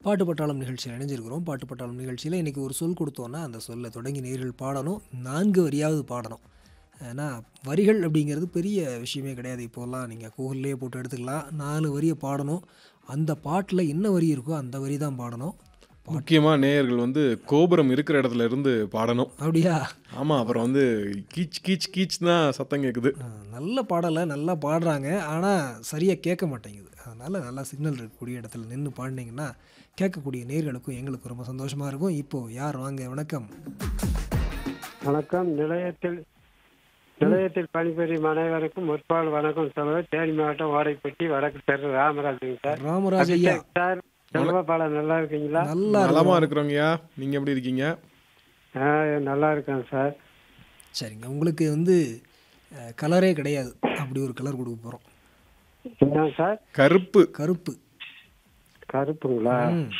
பாட்டு பட்டாளம் நிகழ்ச்சியில் இணைஞ்சிருக்கிறோம் பாட்டு பட்டாளம் நிகழ்ச்சியில் இன்றைக்கி ஒரு சொல் கொடுத்தோன்னா அந்த சொல்லை தொடங்கி நேர்கள் பாடணும் நான்கு வரியாவது பாடணும் ஏன்னா வரிகள் அப்படிங்கிறது பெரிய விஷயமே கிடையாது இப்போல்லாம் நீங்கள் கூகுள்லேயே போட்டு எடுத்துக்கலாம் நாலு வரியை பாடணும் அந்த பாட்டில் என்ன வரி இருக்கோ அந்த வரி தான் பாடணும் முக்கியமா நேயர்கள் வந்து கோபுரம் இருக்கிற இடத்துல இருந்து பாடணும் அப்படியா ஆமா அப்புறம் வந்து கீச் கீச் கீச் தான் சத்தம் கேக்குது அஹ், நல்ல பாடலை நல்லா பாடுறாங்க ஆனால் சரியாக கேட்க மாட்டேங்குது அதனால் நல்லா சிக்னல் இருக்கக்கூடிய இடத்துல நின்று பாடினீங்கன்னா கேட்கக்கூடிய நேர்களுக்கும் எங்களுக்கும் ரொம்ப சந்தோஷமாக இருக்கும் இப்போது யார் வாங்க வணக்கம் வணக்கம் நிலையத்தில் நிலையத்தில் பணிபுரியும் அனைவருக்கும் முற்பால் வணக்கம் சொல்லுவேன் தேனி மாவட்டம் ஓடைப்பட்டி வடக்கு தெரு ராமராஜுங்க சார் ராமராஜ் ஐயா அபிஷேக் சார் செல்வபாலம் நல்லா இருக்கீங்களா நல்லா நலமா இருக்கும் இருக்கிறோங்கய்யா நீங்க எப்படி இருக்கீங்க ஆ, நல்லா இருக்கேன் சார் சரிங்க உங்களுக்கு வந்து அஹ், கலரே கிடையாது அப்படி ஒரு கலர் கொடுக்க போகிறோம் என்ன சார் கருப்பு கருப்பு கருப்புங்களா ம்.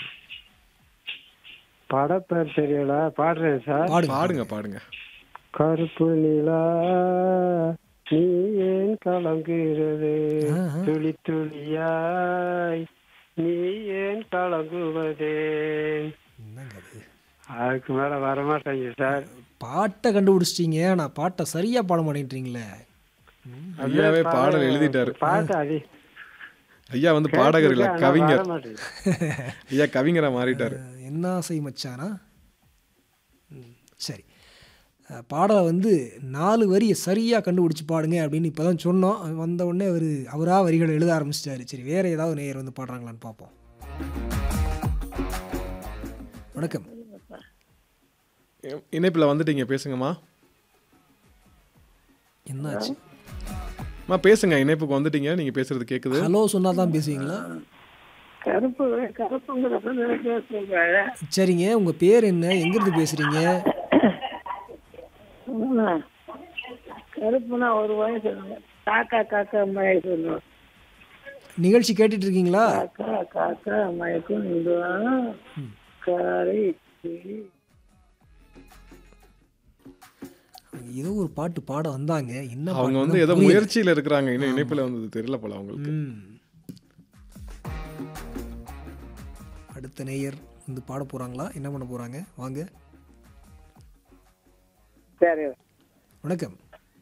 படப்பேர் தெரியல பாடுறேன் சார் பாடுங்க பாடுங்க பாடுங்க கருப்பு நிலா நீ ஏன் கலங்குகிறது ஆஹா. துளி துளியாய் நீ ஏன் கலங்குவதே என்னங்க அது அதுக்கு மேல வரமாட்டேங்க சார் பாட்டை கண்டுபிடிச்சிட்டீங்க நான் பாட்டை சரியாக பாட மாட்டேன்றீங்களே ஐயாவே பாடல் எழுதிட்டாரு பாட்டு அடி ஐயா வந்து பாடகர் இல்ல ஆனா கவிஞர் வரமாட்டேங்குது. ஐயா கவிஞரா மாறிட்டாரு அஹ், என்ன ஆசை மச்சானா ம், சரி அஹ், பாடலை வந்து நாலு வரி சரியாக கண்டுபிடிச்சி பாடுங்க அப்படின்னு இப்போ தான் சொன்னோம் வந்த உடனே அவர் அவராக வரிகளை எழுத ஆரம்பிச்சிட்டாரு சரி வேறு ஏதாவது நேயர் வந்து பாடுறாங்களான்னு பார்ப்போம் வணக்கம் இ- இணைப்புல வந்துட்டீங்க பேசுங்கம்மா என்னாச்சு அம்மா பேசுங்க இணைப்புக்கு வந்துட்டீங்க நீங்க பேசுறது கேக்குது ஹலோ சொன்னா தான் பேசுவீங்களா கருப்பு கருப்புங்கிறப்ப பேசுறீங்க சரிங்க உங்கள் பேர் என்ன எங்கேருந்து பேசுகிறீங்க கருப்புனா ஒரு வயசு இல்லைங்க. காக்கா காக்கா மயக்கம் நிகழ்ச்சி கேட்டுட்டு இருக்கீங்களா காக்கா காக்கா மயக்கம் இதுதான் காரை கிளி. ஏதோ ஒரு பாட்டு பாட வந்தாங்க என்ன அவங்க பாட்டுன்னு வந்து ஏதோ புரியல. முயற்சியில இருக்கிறாங்க இன்னும் இணைப்புல வந்தது தெரியல போல அவங்களுக்கு ம். அடுத்த நேயர் வந்து பாட போறாங்களா என்ன பண்ண போறாங்க வாங்க சரி வணக்கம்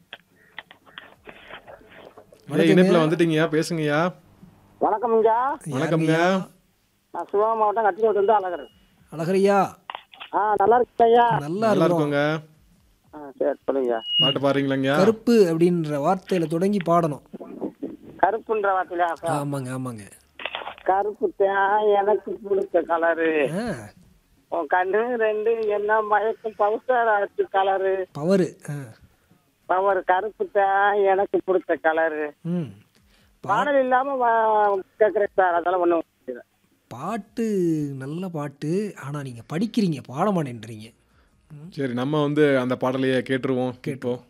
ஐயா, இணைப்புல வந்துட்டீங்கயா பேசுங்கய்யா வணக்கம்ங்க வணக்கம்ங்க நான் சிவகங்கை மாவட்டம் கட்டிக்கோட்டு வந்து அழகர் அழகரையா ஆ நல்லா இருக்கு ஐயா நல்லா நல்லா இருக்கும் இருக்கோங்க ஆ சரி சொல்லுங்க பாட்டு பாடுறீங்களாங்கய்யா கருப்பு அப்படின்ற வார்த்தையில தொடங்கி பாடணும் கருப்புன்ற வார்த்தையில ஆமாங்க ஆமாங்க கருப்பு தான் எனக்கு பிடிச்ச கலரு ஆ உன் கண்ணு ரெண்டு என்ன மயக்கம் பவுசர் ஆச்சு கலரு பவரு ஆ பவர் கருப்பு தான் எனக்கு பிடிச்ச கலரு ம் பா- பாடல் இல்லாம வா- கேக்குறேன் சார் அதெல்லாம் ஒண்ணும் புரியல. பாட்டு நல்ல பாட்டு ஆனா நீங்க படிக்கிறீங்க பாட மாட்டேன்றீங்க சரி நம்ம வந்து அந்த பாடலையே கேட்டுருவோம் இப்போ